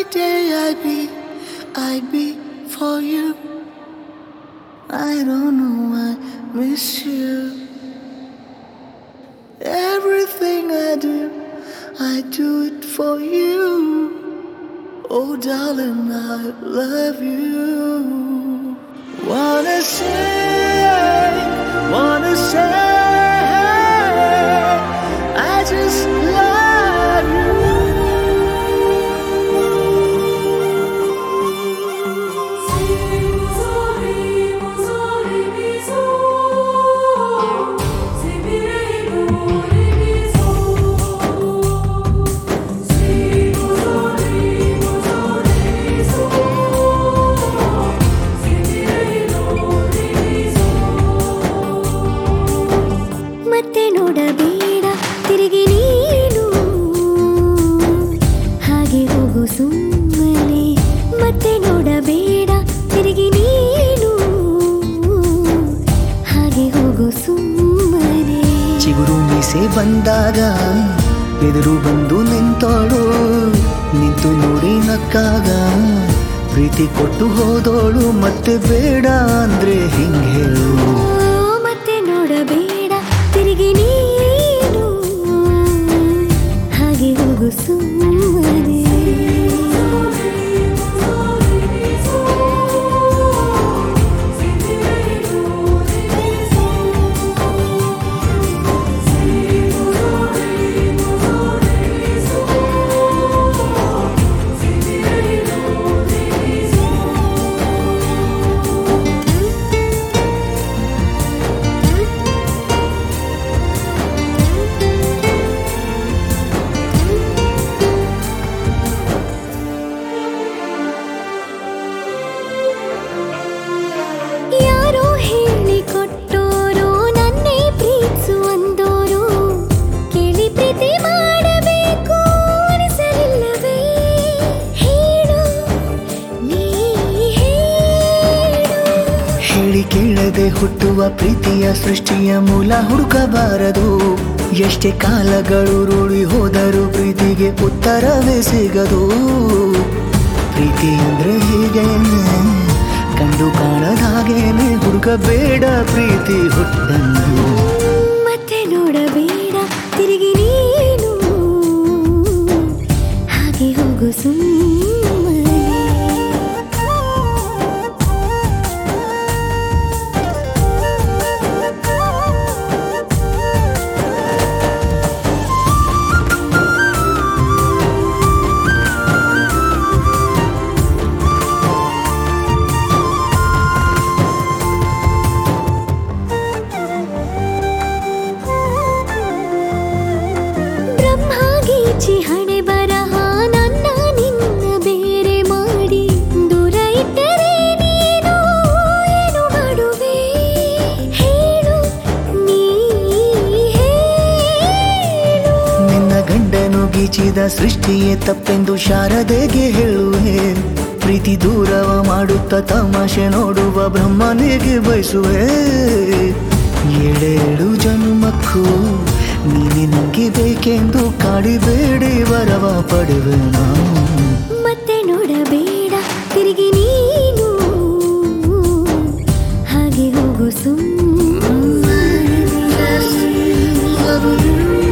day I be, I be for you. I don't know, I miss you. Everything I do, I do it for you. Oh, darling, I love you. Wanna say, wanna say, I just love you. ಮತ್ತೆ ನೋಡಬೇಡ ತಿರುಗಿ ನೀನು ಹಾಗೆ ಹೋಗು ಸುಮ್ಮನೆ ಮತ್ತೆ ನೋಡಬೇಡ ತಿರುಗಿ ನೀನು ಹಾಗೆ ಹೋಗು ಸುಮ್ಮನೆ ಚಿಗುರು ಮೀಸೆ ಬಂದಾಗ ಎದುರು ಬಂದು ನಿಂತೋಳು ನಿಂತು ನೋಡಿ ನಕ್ಕಾಗ ಪ್ರೀತಿ ಕೊಟ್ಟು ಹೋದೋಳು ಮತ್ತೆ ಬೇಡ ಅಂದ್ರೆ ಹಿಂಗೆ ಹೇಳು ಓ, ಮತ್ತೆ ನೋಡಬೇಡ ತಿರುಗಿ ನೀನು ಹಾಗೆ ಹೋಗು ಸುಮ್ಮನೆ ಯಾರೋ ಹೇಳಿಕೊಟ್ಟೋರು ನನ್ನೇ ಪ್ರೀತಿಸು ಅಂದೋರು ಕೇಳಿ ಪ್ರೀತಿ ಮಾಡಬೇಕು ಅನಿಸಲಿಲ್ಲವೇ ಹೇಳು ನೀ ಹೇಳು ಹೇಳಿ ಕೇಳದೆ ಹುಟ್ಟುವ ಪ್ರೀತಿಯ ಸೃಷ್ಟಿಯ ಮೂಲ ಹುಡುಕಬಾರದು ಎಷ್ಟೇ ಕಾಲಗಳು ರೂಢಿ ಹೋದರೂ ಪ್ರೀತಿಗೆ ಉತ್ತರವೇ ಸಿಗದು ಪ್ರೀತಿ ಅಂದ್ರೆ ಹೀಗೇನೆ ಕಂಡು ಕಾಣದ ಹಾಗೇನೆ ಹುಡುಕಬೇಡ ಪ್ರೀತಿ ಹುಟ್ಟನ್ನು ಮತ್ತೆ ನೋಡಬೇಡ ತಿರುಗಿ ನೀನು ಹಾಗೆ ಹೋಗು ಸುಮ್ಮನೆ ಬ್ರಹ್ಮಗೀಚಿ ಹಣೆ ಬರಹ ನನ್ನ ನಿನ್ನ ಬೇರೆ ಮಾಡಿ ದೂರ ಇಟ್ಟರೆ ನೀನು ಏನು ಮಾಡುವೆ ಹೇಳು ನೀ ಹೇಳು ನಿನ್ನ ಗಂಡನು ಗೀಚಿದ ಸೃಷ್ಟಿಯೇ ತಪ್ಪೆಂದು ಶಾರದೆಗೆ ಹೇಳುವೆ ಪ್ರೀತಿ ದೂರವ ಮಾಡುತ್ತ ತಮಾಷೆ ನೋಡುವ ಬ್ರಹ್ಮನಿಗೆ ಬಯಸುವೆ ಏಳೇಳು ಜನ್ಮಕ್ಕೂ ನೀನೆ ನಂಗೆ ಬೇಕೆಂದು ಕಾಡಿಬೇಡಿ ವರವ ಪಡುವೆ ನಾವು ಮತ್ತೆ ನೋಡಬೇಡ ತಿರುಗಿ ನೀನು ಹಾಗೆ ಹೋಗು ಸುಮ್ಮನೆ